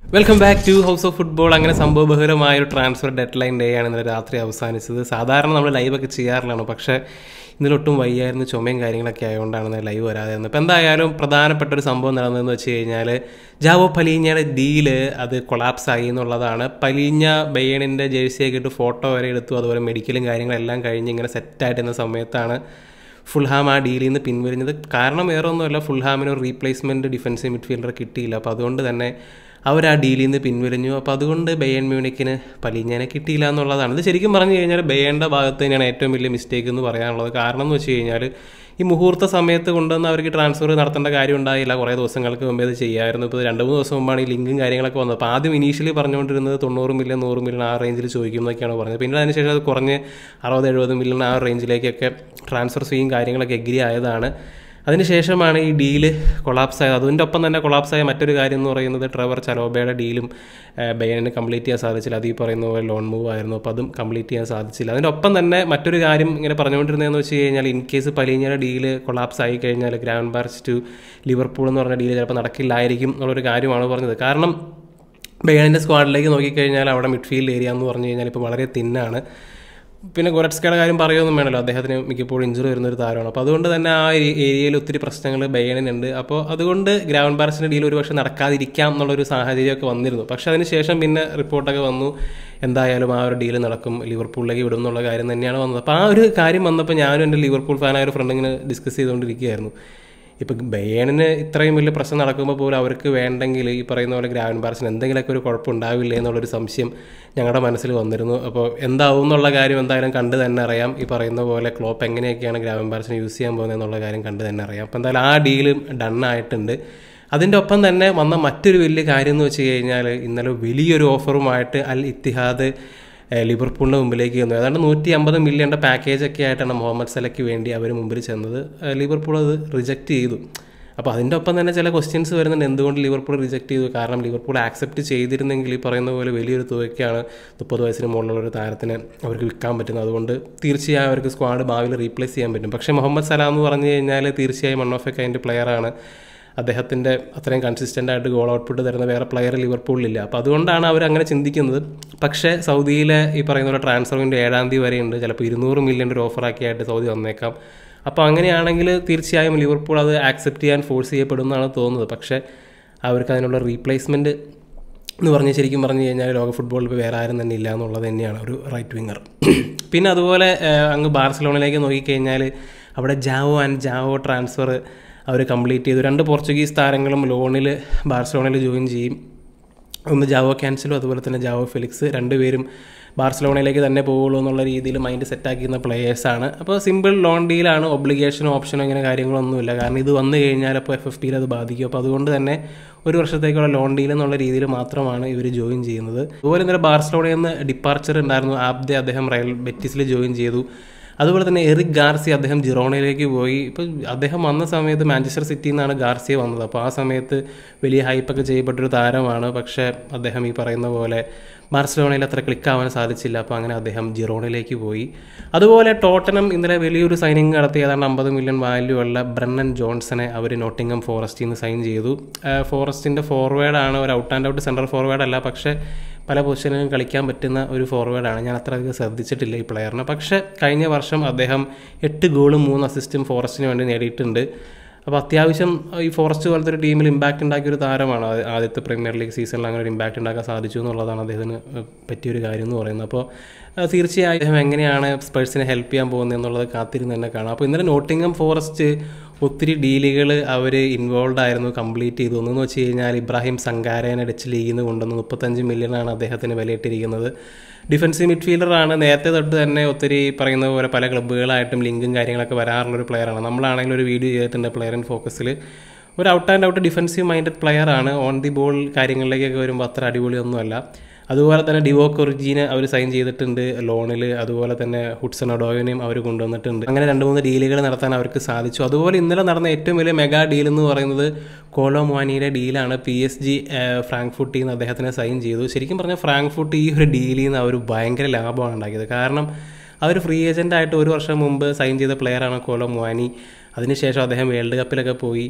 welcome back to house of football അങ്ങനെ സംഭവബഹുലമായ ഒരു ട്രാൻസ്ഫർ ഡെഡ് ലൈൻ ഡേ ആണ് ഇന്നലെ രാത്രി അവസാനിച്ചത് സാധാരണ നമ്മൾ ലൈവൊക്കെ ചെയ്യാറുള്ളതാണ് പക്ഷേ ഇന്നലെ ഒട്ടും വയ്യായിരുന്നു ചുമയും കാര്യങ്ങളൊക്കെ ആയതുകൊണ്ടാണ് ഇന്നലെ ലൈവ് വരാതിരുന്നത് അപ്പോൾ എന്തായാലും പ്രധാനപ്പെട്ട ഒരു സംഭവം നടന്നതെന്ന് വെച്ച് കഴിഞ്ഞാൽ ജാവോ പലീഞ്ഞയുടെ ഡീല് അത് കൊളാപ്സ് ആയി എന്നുള്ളതാണ് പലീഞ്ഞ ബയ്യണിൻ്റെ ജേഴ്സിയൊക്കെ ഇട്ട് ഫോട്ടോ വരെ എടുത്തു അതുപോലെ മെഡിക്കലും കാര്യങ്ങളെല്ലാം കഴിഞ്ഞ് ഇങ്ങനെ സെറ്റായിട്ടിരുന്ന സമയത്താണ് ഫുൾഹാം ആ ഡീലിൽ നിന്ന് പിൻവലിഞ്ഞത് കാരണം വേറെ ഒന്നുമല്ല ഫുൾഹാമിന് ഒരു റീപ്ലേസ്മെൻറ്റ് ഡിഫൻസീവ് മിഡ്ഫീൽഡർ കിട്ടിയില്ല അപ്പോൾ അതുകൊണ്ട് തന്നെ അവർ ആ ഡീലിൽ നിന്ന് പിൻവലിഞ്ഞു അപ്പോൾ അതുകൊണ്ട് ബെയൺ മ്യൂണിക്കിന് പലിഞ്ഞനെ കിട്ടിയില്ല എന്നുള്ളതാണ് ഇത് ശരിക്കും പറഞ്ഞു കഴിഞ്ഞാൽ ബെയൻ്റെ ഭാഗത്ത് തന്നെയാണ് ഏറ്റവും വലിയ മിസ്റ്റേക്ക് എന്ന് പറയാനുള്ളത് കാരണം എന്ന് വെച്ച് കഴിഞ്ഞാൽ ഈ മുഹൂർത്ത സമയത്ത് കൊണ്ടുവന്ന് അവർക്ക് ട്രാൻസ്ഫർ നടത്തേണ്ട കാര്യം ഉണ്ടായില്ല കുറേ ദിവസങ്ങൾക്ക് മുമ്പേ ഇത് ചെയ്യായിരുന്നു ഇപ്പോൾ രണ്ട് മൂന്ന് ദിവസം മുമ്പാണ് ഈ ലിങ്കും കാര്യങ്ങളൊക്കെ വന്നത് അപ്പോൾ ആദ്യം ഇനീഷ്യലി പറഞ്ഞുകൊണ്ടിരുന്നത് തൊണ്ണൂറ് മില്യൺ നൂറ് മില്യൺ ആ റേഞ്ചിൽ ചോദിക്കുന്നതൊക്കെയാണ് പറഞ്ഞത് പിന്നെ അതിനുശേഷം അത് കുറഞ്ഞ് അറുപത് എഴുപത് മില്യൺ ആ റേഞ്ചിലേക്കൊക്കെ ട്രാൻസ്ഫർ ഫീയും കാര്യങ്ങളൊക്കെ എഗ്രി ആയതാണ് അതിനുശേഷമാണ് ഈ ഡീല് കൊളാപ്സ് ആയത് അതിൻ്റെ ഒപ്പം തന്നെ കൊളാപ്സ് ആയ മറ്റൊരു കാര്യം എന്ന് പറയുന്നത് ട്രെവർ ചലോബയുടെ ഡീലും ബയനിന് കംപ്ലീറ്റ് ചെയ്യാൻ സാധിച്ചില്ല അത് ഈ പറയുന്ന പോലെ ലോൺ മൂവ് ആയിരുന്നു അപ്പോൾ അതും കംപ്ലീറ്റ് ചെയ്യാൻ സാധിച്ചില്ല അതിൻ്റെ ഒപ്പം തന്നെ മറ്റൊരു കാര്യം ഇങ്ങനെ പറഞ്ഞുകൊണ്ടിരുന്നതെന്ന് വെച്ച് കഴിഞ്ഞാൽ ഇൻ കേസ് പലീഞ്ഞയുടെ ഡീല് കൊളാപ്സ് ആയി കഴിഞ്ഞാൽ ഗ്രാൻഡ് ബാർസ് ടു ലിവർപൂൾ എന്ന് പറഞ്ഞ ഡീല് ചിലപ്പോൾ നടക്കില്ലായിരിക്കും എന്നുള്ളൊരു കാര്യമാണ് പറഞ്ഞത് കാരണം ബയണിൻ്റെ സ്ക്വാഡിലേക്ക് നോക്കിക്കഴിഞ്ഞാൽ അവിടെ മിഡ്ഫീൽഡ് ഏരിയ എന്ന് പറഞ്ഞു കഴിഞ്ഞാൽ ഇപ്പോൾ വളരെ തിന്നാണ് പിന്നെ ഗൊരറ്റ്സ്കയുടെ കാര്യം പറയുമൊന്നും വേണമല്ലോ അദ്ദേഹത്തിന് മിക്കപ്പോഴും ഇഞ്ചുറി വരുന്ന ഒരു താരമാണ് അപ്പോൾ അതുകൊണ്ട് തന്നെ ആ ഏരിയയിൽ ഒത്തിരി പ്രശ്നങ്ങൾ ബയണിനുണ്ട് അപ്പോൾ അതുകൊണ്ട് ഗ്രൗണ്ട് ബാർസിൻ്റെ ഡീൽ ഒരുപക്ഷെ നടക്കാതിരിക്കാം എന്നുള്ളൊരു സാഹചര്യമൊക്കെ വന്നിരുന്നു പക്ഷേ അതിന് ശേഷം പിന്നെ റിപ്പോർട്ടൊക്കെ വന്നു എന്തായാലും ആ ഒരു ഡീൽ നടക്കും ലിവർപൂളിലേക്ക് വിടും എന്നുള്ള കാര്യം തന്നെയാണ് വന്നത് അപ്പോൾ ആ ഒരു കാര്യം വന്നപ്പോൾ ഞാനും എൻ്റെ ലിവർപൂൾ ഫാനായ ഒരു ഫ്രണ്ട് ഇങ്ങനെ ഡിസ്കസ് ചെയ്തുകൊണ്ടിരിക്കുകയായിരുന്നു ഇപ്പം ബയേണിന് ഇത്രയും വലിയ പ്രശ്നം നടക്കുമ്പോൾ പോലും അവർക്ക് വേണ്ടെങ്കിൽ ഈ പറയുന്ന പോലെ ഗ്രാവൻ ബാർസിന് എന്തെങ്കിലുമൊക്കെ ഒരു കുഴപ്പമുണ്ടാവില്ലേ എന്നുള്ളൊരു സംശയം ഞങ്ങളുടെ മനസ്സിൽ വന്നിരുന്നു അപ്പോൾ എന്താവും എന്നുള്ള കാര്യം എന്തായാലും കണ്ട് തന്നെ അറിയാം ഈ പറയുന്ന പോലെ ക്ലോപ്പ് എങ്ങനെയൊക്കെയാണ് ഗ്രാവൻ ബാർസിന് യൂസ് ചെയ്യാൻ പോകുന്നത് എന്നുള്ള കാര്യം കണ്ട് തന്നെ അറിയാം അപ്പോൾ എന്തായാലും ആ ഡീല് ഡൺ ആയിട്ടുണ്ട് അതിൻ്റെ ഒപ്പം തന്നെ വന്ന മറ്റൊരു വലിയ കാര്യം എന്ന് വെച്ച് കഴിഞ്ഞാൽ ഇന്നലെ വലിയൊരു ഓഫറുമായിട്ട് അൽ ഇത്തിഹാദ് ലിവർപൂളിൻ്റെ മുമ്പിലേക്ക് വന്നു ഏതാണ്ട് നൂറ്റി അമ്പത് മില്യൻ്റെ പാക്കേജൊക്കെ ആയിട്ടാണ് മുഹമ്മദ് സലയ്ക്ക് വേണ്ടി അവർ മുമ്പിൽ ചെന്നത് ലിവർപൂൾ അത് റിജക്റ്റ് ചെയ്തു അപ്പോൾ അതിൻ്റെ ഒപ്പം തന്നെ ചില ക്വസ്റ്റ്യൻസ് വരുന്നുണ്ട് എന്തുകൊണ്ട് ലിവർപൂൾ റിജക്റ്റ് ചെയ്തു കാരണം ലിവർപൂൾ ആക്സെപ്റ്റ് ചെയ്തിരുന്നെങ്കിൽ ഈ പറയുന്ന പോലെ വലിയൊരു തുകയ്ക്കാണ് മുപ്പത് വയസ്സിന് മുകളിലുള്ള ഒരു താരത്തിന് അവർക്ക് വിൽക്കാൻ പറ്റുന്നത് അതുകൊണ്ട് തീർച്ചയായും അവർക്ക് സ്ക്വാഡ് ഭാവിയിൽ റീപ്ലേസ് ചെയ്യാൻ പറ്റും പക്ഷേ മുഹമ്മദ് സലാം എന്ന് പറഞ്ഞു കഴിഞ്ഞാൽ തീർച്ചയായും വൺ ഓഫ് എ കൈൻഡ് പ്ലെയറാണ് അദ്ദേഹത്തിൻ്റെ അത്രയും കൺസിസ്റ്റൻ്റ് ആയിട്ട് ഗോൾ ഔട്ട്പുട്ട് തരുന്ന വേറെ പ്ലെയർ ലിവർപൂളിലില്ല അപ്പോൾ അതുകൊണ്ടാണ് അവർ അങ്ങനെ ചിന്തിക്കുന്നത് പക്ഷേ സൗദിയിലെ ഈ പറയുന്ന പോലെ ട്രാൻസ്ഫറിൻ്റെ ഏഴാം തീയതി വരെയുണ്ട് ചിലപ്പോൾ ഇരുന്നൂറ് മില്യൺ ഒരു ഓഫറാക്കി ആയിട്ട് സൗദി വന്നേക്കാം അപ്പോൾ അങ്ങനെയാണെങ്കിൽ തീർച്ചയായും ലിവർപൂൾ അത് ആക്സെപ്റ്റ് ചെയ്യാൻ ഫോഴ്സ് ചെയ്യപ്പെടുമെന്നാണ് തോന്നുന്നത് പക്ഷേ അവർക്ക് അതിനുള്ള റീപ്ലേസ്മെൻറ്റ് എന്ന് പറഞ്ഞ് ശരിക്കും പറഞ്ഞു കഴിഞ്ഞാൽ ലോക ഫുട്ബോളിൽ ഇപ്പോൾ വേറെ ആരും തന്നെ ഇല്ല എന്നുള്ളത് തന്നെയാണ് ഒരു റൈറ്റ് വിങ്ങർ പിന്നെ അതുപോലെ അങ്ങ് ബാർസലോണയിലേക്ക് നോക്കിക്കഴിഞ്ഞാൽ അവിടെ ജാവോ ആൻഡ് ജാവോ ട്രാൻസ്ഫർ അവർ കംപ്ലീറ്റ് ചെയ്തു രണ്ട് പോർച്ചുഗീസ് താരങ്ങളും ലോണിൽ ബാർസലോണയിൽ ജോയിൻ ചെയ്യും ഒന്ന് ജാവോ ക്യാൻസലും അതുപോലെ തന്നെ ജാവോ ഫെലിക്സ് രണ്ടുപേരും ബാർസലോണയിലേക്ക് തന്നെ പോകുള്ളൂ എന്നുള്ള രീതിയിൽ മൈൻഡ് സെറ്റാക്കിയിരുന്ന പ്ലേയേഴ്സാണ് അപ്പോൾ സിമ്പിൾ ലോൺ ഡീലാണ് ഒബ്ലിഗേഷനോ ഓപ്ഷനോ ഇങ്ങനെ കാര്യങ്ങളൊന്നുമില്ല കാരണം ഇത് വന്നു കഴിഞ്ഞാൽ അപ്പോൾ എഫ് എഫ് പിയിൽ അത് ബാധിക്കും അപ്പോൾ അതുകൊണ്ട് തന്നെ ഒരു വർഷത്തേക്കുള്ള ലോൺ ഡീൽ എന്നുള്ള രീതിയിൽ മാത്രമാണ് ഇവർ ജോയിൻ ചെയ്യുന്നത് അതുപോലെ തന്നെ ബാർസലോണയിൽ നിന്ന് ഡിപ്പാർച്ചർ ഉണ്ടായിരുന്നു ആബ്ദെ അദ്ദേഹം റയൽ ബെറ്റിസിൽ ജോയിൻ ചെയ്തു അതുപോലെ തന്നെ എറിക് ഗാർസി അദ്ദേഹം ജിറോണയിലേക്ക് പോയി ഇപ്പോൾ അദ്ദേഹം വന്ന സമയത്ത് മാഞ്ചസ്റ്റർ സിറ്റിയിൽ നിന്നാണ് ഗാർസിയ വന്നത് അപ്പോൾ ആ സമയത്ത് വലിയ ഹൈപ്പൊക്കെ ചെയ്യപ്പെട്ടൊരു താരമാണ് പക്ഷേ അദ്ദേഹം ഈ പറയുന്ന പോലെ ബാർസലോണയിൽ അത്ര ക്ലിക്കാവാൻ സാധിച്ചില്ല അപ്പോൾ അങ്ങനെ അദ്ദേഹം ജിറോണിലേക്ക് പോയി അതുപോലെ ടോട്ടനം ഇന്നലെ വലിയൊരു സൈനിങ് നടത്തി ഏതാണ്ട് അമ്പത് മില്യൺ വാല്യൂ ഉള്ള ബ്രണ്ണൻ ജോൺസനെ അവർ നോട്ടിങ്ങം ഫോറസ്റ്റിൽ നിന്ന് സൈൻ ചെയ്തു ഫോറസ്റ്റിൻ്റെ ഫോർവേഡാണ് ഒരു out and out central forward അല്ല പക്ഷേ പല പൊസിഷനിലും കളിക്കാൻ പറ്റുന്ന ഒരു ഫോർവേഡാണ് ഞാൻ അത്ര അധികം ശ്രദ്ധിച്ചിട്ടില്ല ഈ പ്ലെയറിനെ പക്ഷേ കഴിഞ്ഞ വർഷം അദ്ദേഹം എട്ട് ഗോളും മൂന്ന് അസിസ്റ്റും ഫോറസ്റ്റിന് വേണ്ടി നേടിയിട്ടുണ്ട് അപ്പോൾ അത്യാവശ്യം ഈ ഫോറസ്റ്റ് പോലത്തെ ഒരു ടീമിൽ ഇമ്പാക്റ്റ് ഉണ്ടാക്കിയ ഒരു താരമാണ് ആദ്യത്തെ പ്രീമിയർ ലീഗ് സീസണിൽ അങ്ങനെ ഒരു ഇമ്പാക്റ്റ് ഉണ്ടാക്കാൻ സാധിച്ചു എന്നുള്ളതാണ് അദ്ദേഹത്തിന് പറ്റിയൊരു കാര്യം എന്ന് പറയുന്നത് അപ്പോൾ തീർച്ചയായും അദ്ദേഹം എങ്ങനെയാണ് സ്പേഴ്സിനെ ഹെൽപ്പ് ചെയ്യാൻ പോകുന്നത് എന്നുള്ളത് കാത്തിരുന്ന് തന്നെ കാണാം അപ്പോൾ ഇന്നലെ നോട്ടിങ്ങം ഫോറസ്റ്റ് ഒത്തിരി ഡീലുകൾ അവർ ഇൻവോൾവ് ആയിരുന്നു കംപ്ലീറ്റ് ചെയ്തു ഒന്നെന്ന് വെച്ച് കഴിഞ്ഞാൽ ഇബ്രാഹിം സങ്കാരേനെ ഡച്ച് ലീഗിൽ നിന്ന് കൊണ്ടുവന്ന് മുപ്പത്തഞ്ച് മില്യണാണ് അദ്ദേഹത്തിന് വിലയിട്ടിരിക്കുന്നത് ഡിഫൻസീവ് മിഡ്ഫീൽഡറാണ് നേരത്തെ തൊട്ട് തന്നെ ഒത്തിരി പറയുന്ന പോലെ പല ക്ലബ്ബുകളായിട്ടും ലിങ്കും കാര്യങ്ങളൊക്കെ വരാറുള്ളൊരു പ്ലെയറാണ് നമ്മളാണെങ്കിൽ ഒരു വീഡിയോ ചെയ്തിട്ടുണ്ട് പ്ലെയർ ഇൻ ഫോക്കസിൽ ഒരു out and out defensive minded പ്ലെയറാണ് ഓൺ ദി ബോൾ കാര്യങ്ങളിലേക്കൊക്കെ വരുമ്പോൾ അത്ര അടിപൊളിയൊന്നുമല്ല അതുപോലെ തന്നെ ഡിവോ കൊറിജീനെ അവർ സൈൻ ചെയ്തിട്ടുണ്ട് ലോണിൽ അതുപോലെ തന്നെ ഹുഡ്സൺ ഒഡോവിനെയും അവർ കൊണ്ടുവന്നിട്ടുണ്ട് അങ്ങനെ രണ്ട് മൂന്ന് ഡീലുകൾ നടത്താൻ അവർക്ക് സാധിച്ചു അതുപോലെ ഇന്നലെ നടന്ന ഏറ്റവും വലിയ മെഗാ ഡീൽ എന്ന് പറയുന്നത് കോലോ മോനിയുടെ ഡീലാണ് പി എസ് ജി ഫ്രാങ്ക്ഫുട്ടിൽ നിന്ന് അദ്ദേഹത്തിനെ സൈൻ ചെയ്തു ശരിക്കും പറഞ്ഞാൽ ഫ്രാങ്ക്ഫുട്ട് ഈ ഒരു ഡീലിൽ നിന്ന് അവർ ഭയങ്കര ലാഭമാണ് ഉണ്ടാക്കിയത് കാരണം അവർ ഫ്രീ ഏജൻ്റായിട്ട് ഒരു വർഷം മുമ്പ് സൈൻ ചെയ്ത പ്ലെയറാണ് കോലോ മോനി അതിനുശേഷം അദ്ദേഹം വേൾഡ് കപ്പിലൊക്കെ പോയി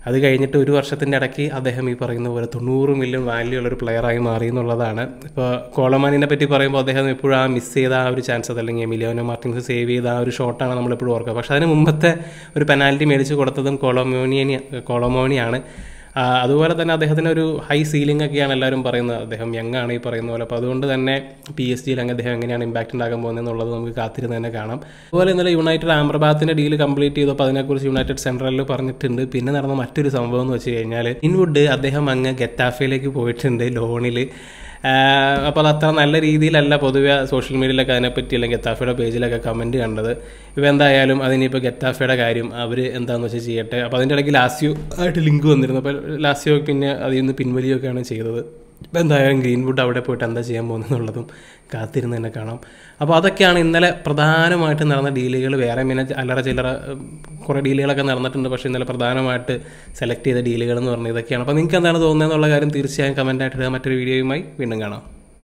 അത് കഴിഞ്ഞിട്ട് ഒരു വർഷത്തിൻ്റെ ഇടയ്ക്ക് അദ്ദേഹം ഈ പറയുന്ന പോലെ തൊണ്ണൂറ് മില്യൺ വാല്യൂ ഉള്ളൊരു പ്ലെയറായി മാറി എന്നുള്ളതാണ് ഇപ്പോൾ കോളമാനിനെ പറ്റി പറയുമ്പോൾ അദ്ദേഹം എപ്പോഴും ആ മിസ് ചെയ്ത ആ ഒരു ചാൻസ് അതല്ലെങ്കിൽ മിലിയോനോ മാർട്ടിൻസ് സേവ് ചെയ്ത ആ ഒരു ഷോട്ടാണ് നമ്മളെപ്പോഴും ഓർക്കുക പക്ഷേ അതിന് മുമ്പത്തെ ഒരു പെനാൽറ്റി മേടിച്ച് കൊടുത്തതും കോളമോനിയനി കോളമോണിയാണ് ആ, അതുപോലെ തന്നെ അദ്ദേഹത്തിന് ഒരു ഹൈ സീലിംഗ് ഒക്കെയാണ് എല്ലാവരും പറയുന്നത് അദ്ദേഹം യങ് ആണ് ഈ പറയുന്ന പോലെ അപ്പോൾ അതുകൊണ്ട് തന്നെ പി എസ് ജിയിൽ അങ്ങ് അദ്ദേഹം എങ്ങനെയാണ് ഇമ്പാക്റ്റ് ഉണ്ടാകാൻ പോകുന്നത് എന്നുള്ളത് നമുക്ക് കാത്തിരുന്ന് തന്നെ കാണാം അതുപോലെ ഇന്നലെ യുണൈറ്റഡ് ആംബ്രബാത്തിൻ്റെ ഡീൽ കംപ്ലീറ്റ് ചെയ്തപ്പോൾ അതിനെക്കുറിച്ച് യുണൈറ്റഡ് സെൻട്രലിൽ പറഞ്ഞിട്ടുണ്ട് പിന്നെ നടന്ന മറ്റൊരു സംഭവം എന്ന് വെച്ച് കഴിഞ്ഞാൽ ഇൻവുഡ് അദ്ദേഹം അങ്ങ് ഗെറ്റാഫയിലേക്ക് പോയിട്ടുണ്ട് ലോണിൽ അപ്പോൾ അത് അത്ര നല്ല രീതിയിലല്ല പൊതുവെ സോഷ്യൽ മീഡിയയിലൊക്കെ അതിനെപ്പറ്റി അല്ലെങ്കിൽ ഗെത്താഫയുടെ പേജിലൊക്കെ കമൻറ്റ് കണ്ടത് ഇപ്പോൾ എന്തായാലും അതിനിപ്പോൾ ഗെത്താഫയുടെ കാര്യം അവർ എന്താണെന്ന് വെച്ചാൽ ചെയ്യട്ടെ അപ്പോൾ അതിൻ്റെ ഇടയ്ക്ക് ലാസ്യോ ആയിട്ട് ലിങ്ക് വന്നിരുന്നു അപ്പോൾ ലാസ്യോ പിന്നെ അതിൽ നിന്ന് പിൻവലിയൊക്കെയാണ് ചെയ്തത് ഇപ്പോൾ എന്തായാലും ഗ്രീൻവുഡ് അവിടെ പോയിട്ട് എന്താ ചെയ്യാൻ പോകുന്നതെന്നുള്ളതും കാത്തിരുന്ന് തന്നെ കാണാം അപ്പോൾ അതൊക്കെയാണ് ഇന്നലെ പ്രധാനമായിട്ട് നടന്ന ഡീലുകൾ വേറെ പിന്നെ അല്ലറ ചില്ലറ ഉം, കുറേ ഡീലുകളൊക്കെ നടന്നിട്ടുണ്ട് പക്ഷേ ഇന്നലെ പ്രധാനമായിട്ട് സെലക്ട് ചെയ്ത ഡീലുകൾ എന്ന് പറഞ്ഞാൽ ഇതൊക്കെയാണ് അപ്പോൾ നിങ്ങൾക്ക് എന്താണ് തോന്നുന്നത് എന്നുള്ള കാര്യം തീർച്ചയായും കമൻറ്റായിട്ട് ഇടുക മറ്റൊരു വീഡിയോയുമായി വീണ്ടും കാണാം